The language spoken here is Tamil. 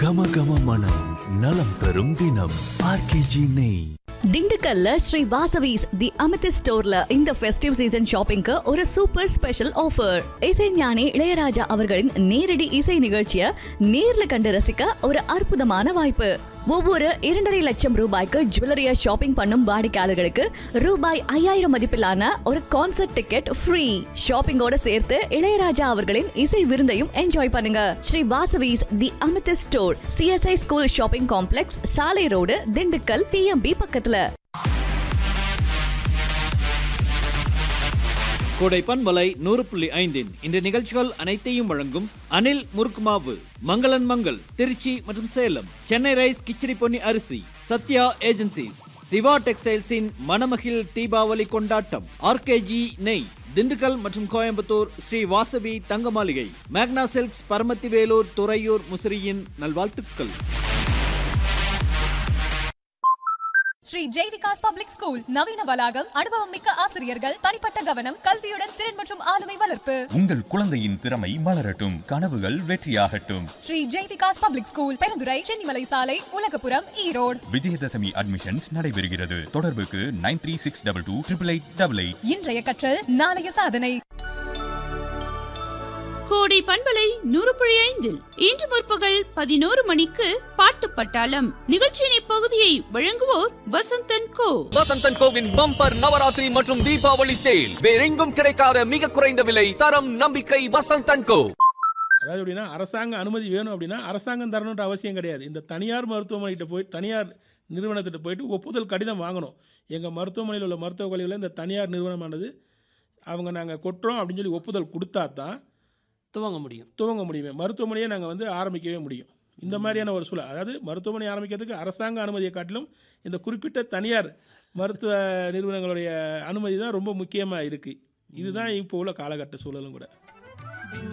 கம கம மனம் நலம் தரும் தினம் ஆர்கேஜி நெய் திண்டுக்கல்ல ஸ்ரீ வாசவிஸ் தி அமிர்த ஸ்டோர்ல இந்த ஃபெஸ்டிவ் சீசன் ஷாப்பிங்க்கு ஒரு சூப்பர் ஸ்பெஷல் ஆஃபர் இசைஞானி இளையராஜா அவர்களின் நேரடி இசை நிகழ்ச்சிய நேர்ல கண்டு ரசிக்க ஒரு அற்புதமான வாய்ப்பு ஒவ்வொரு இரண்டரை லட்சம் ரூபாய்க்கு ஜுவல்லரியா ஷாப்பிங் பண்ணும் வாடிக்கையாளர்களுக்கு ரூபாய் ஐயாயிரம் மதிப்பிலான ஒரு கான்சர்ட் டிக்கெட் ஃப்ரீ ஷாப்பிங்கோட சேர்த்து இளையராஜா அவர்களின் இசை விருந்தையும் என்ஜாய் பண்ணுங்க Sri Vasavis the Amirtha store CSI school shopping complex சாலை ரோடு திண்டுக்கல் டிஎம்பி பக்கத்துல கோடை பண்பலை நூறு புள்ளி ஐந்தின் இந்த நிகழ்ச்சிகள் அனைத்தையும் வழங்கும் அனில் முருக்குமாவு மங்களன் மங்கள் திருச்சி மற்றும் சேலம் சென்னை ரைஸ் கிச்சடி பொன்னி அரிசி சத்யா ஏஜென்சிஸ் சிவா டெக்ஸ்டைல்ஸின் மணமகிழ் தீபாவளி கொண்டாட்டம் ஆர்கேஜி நெய் திண்டுக்கல் மற்றும் கோயம்புத்தூர் ஸ்ரீ வாசவி தங்க மாளிகை மேக்னா சில்க்ஸ் பரமத்தி வேலூர் துறையூர் முசிறியின் நல்வாழ்த்துக்கள் ஸ்ரீ ஜெய் விகாஸ் பப்ளிக் ஸ்கூல் நவீன வளாகம் அனுபவம் மிக்க ஆசிரியர்கள் தனிப்பட்ட கவனம் கல்வியுடன் திறன் மற்றும் ஆளுமை வளர்ப்பு உங்கள் குழந்தையின் திறமை மலரட்டும் கனவுகள் வெற்றியாகட்டும் ஸ்ரீ ஜெய் விகாஸ் பப்ளிக் ஸ்கூல் பெருந்துறை சென்னிமலை சாலை உலகபுரம் ஈரோடு விஜயதசமி அட்மிஷன்ஸ் நடைபெறுகிறது தொடர்புக்கு nine three six double two triple eight double eight இன்றைய கற்றல் நாளைய சாதனை கோடை பண்பலை நூறு புள்ளி ஐந்தில் இன்று முற்பகல் பதினோரு மணிக்கு பாட்டு பட்டாளம் நிகழ்ச்சியின் இப்பகுதியை வழங்குவோர் வசந்தன் கோ வசந்தன் கோவின் பம்பர் நவராத்திரி மற்றும் தீபாவளி சேல் வேறெங்கும் கிடைக்காத மிக குறைந்த விலை தரம் நம்பிக்கை வசந்தன் கோ அதாவது எப்படின்னா அரசாங்க அனுமதி வேணும் அப்படின்னா அரசாங்கம் தரணுன்ற அவசியம் கிடையாது இந்த தனியார் மருத்துவமனைகிட்ட போய் தனியார் நிறுவனத்திட்ட போயிட்டு ஒப்புதல் கடிதம் வாங்கணும் எங்கள் மருத்துவமனையில் உள்ள மருத்துவக் கல்லூரியில் இந்த தனியார் நிறுவனமானது அவங்க நாங்கள் கொட்டுறோம் அப்படின்னு சொல்லி ஒப்புதல் கொடுத்தா தான் துவங்க முடியும் துவங்க முடியுமே மருத்துவமனையை நாங்கள் வந்து ஆரம்பிக்கவே முடியும் இந்த மாதிரியான ஒரு சூழல் அதாவது மருத்துவமனை ஆரம்பிக்கிறதுக்கு அரசாங்க அனுமதியை காட்டிலும் இந்த குறிப்பிட்ட தனியார் மருத்துவ நிறுவனங்களுடைய அனுமதி தான் ரொம்ப முக்கியமாக இருக்குது இதுதான் இப்போ உள்ள காலகட்ட சூழலும் கூட